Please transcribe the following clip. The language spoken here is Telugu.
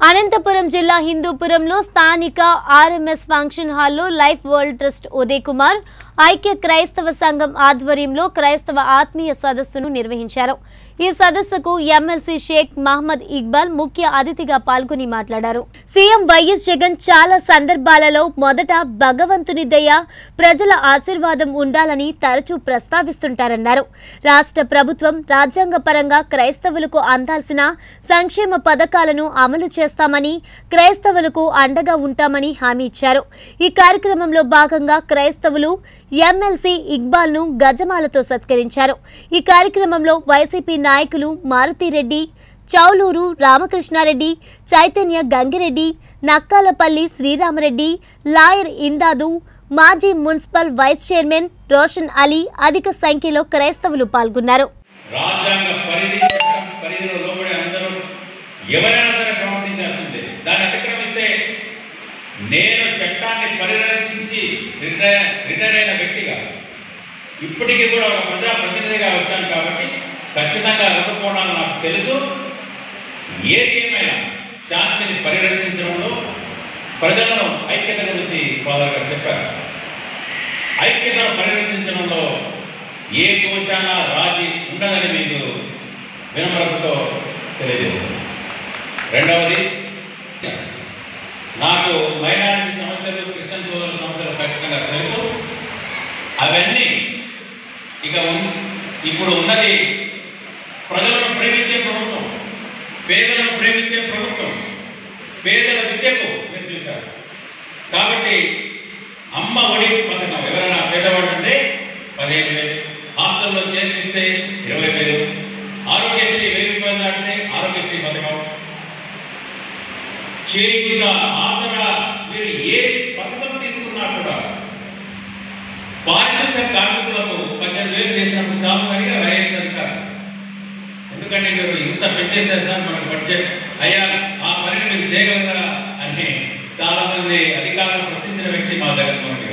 అనంతపురం జిల్లా హిందూపురంలో స్థానిక ఆర్ఎంఎస్ ఫంక్షన్ హాల్లో life world trust Uday Kumar ఐక్య క్రైస్తవ సంఘం ఆధ్వర్యంలో క్రైస్తవ ఆత్మీయ సదస్సును నిర్వహించారు ఈ సదస్సుకు ఎమ్మెల్సీ షేక్ మహమ్మద్ ఇక్బాల్ ముఖ్య అతిథిగా పాల్గొని మాట్లాడారు సీఎం వైఎస్ జగన్ చాలా సందర్భాలలో మొదట భగవంతుని దయ ప్రజల ఆశీర్వాదం ఉండాలని తరచూ ప్రస్తావిస్తుంటారన్నారు రాష్ట్ర ప్రభుత్వం రాజ్యాంగ పరంగా క్రైస్తవులకు అందాల్సిన సంక్షేమ పథకాలను అమలు చేస్తామని క్రైస్తవులకు అండగా ఉంటామని హామీ ఇచ్చారు ఈ కార్యక్రమంలో భాగంగా క్రైస్తవులు ఎమ్మెల్సీ ఇక్బాల్ ను గజమాలతో సత్కరించారు ఈ కార్యక్రమంలో వైసీపీ నాయకులు మారుతిరెడ్డి చౌలూరు రామకృష్ణారెడ్డి చైతన్య గంగిరెడ్డి నక్కాలపల్లి శ్రీరామరెడ్డి లాయర్ ఇందాదు మాజీ municipal vice chairman Roshan Ali అధిక సంఖ్యలో క్రైస్తవులు పాల్గొన్నారు రాజ్యాంగ పరిధి చట్టం పరిధిలో లోబడి అందరూ ఎవరైనా సరే ప్రవర్తించాల్సిందే దాన్ని అతిక్రమిస్తే నేను చట్టాన్ని పరిరక్షించి రిటైర్ రిటైర్ అయిన వ్యక్తిగా ఇప్పటికీ కూడా ఒక ప్రజా ప్రతినిధిగా వచ్చాను కాబట్టి ఖచ్చితంగా ఎదుర్కోవడానికి నాకు తెలుసు ఏది ఏమైనా శాంతిని పరిరక్షించడంలో ప్రజలను ఐక్యత గురించి ఫాదర్ గారు చెప్పారు ఐక్యతను పరిరక్షించడంలో ఏ దోషాన రాజీ ఉండదని మీకు వినమ్రతతో తెలియజేస్తుంది రెండవది నాకు మైనారిటీ సమస్యలు క్రిస్టియన్ సోదరుల సమస్యలు ఖచ్చితంగా తెలుసు అవన్నీ ఇక ఉన్- ఇప్పుడు ఉన్నది ప్రజలను ప్రేమించే ప్రభుత్వం పేదలను ప్రేమించే ప్రభుత్వం పేదల విద్యకు మీరు చూశారు కాబట్టి అమ్మ ఒడి పథకం ఎవరైనా పేదవాడు అంటే పదిహేను వేలు హాస్టల్లో చేర్పిస్తే ఇరవై వేలు ఆరోగ్యశ్రీ వెయ్యి రూపాయలు దాటితే ఆరోగ్యశ్రీ పథకం చేయుట ఆసరా వీళ్ళు ఏ పథకం తీసుకున్నా కూడా పారిశుద్ధ కార్మికులకు పద్దెనిమిది వేలు చేసినప్పుడు చాలు కానీ వైఎస్ అధికారులు ఎందుకంటే మీరు ఇంత పెంచేశారు సార్ మనకు బడ్జెట్ అయ్యా ఆ పనిని మీరు చేయగలరా అని చాలా మంది అధికారులు ప్రశ్నించిన వ్యక్తి మా జగన్మోహన్ రెడ్డి గారు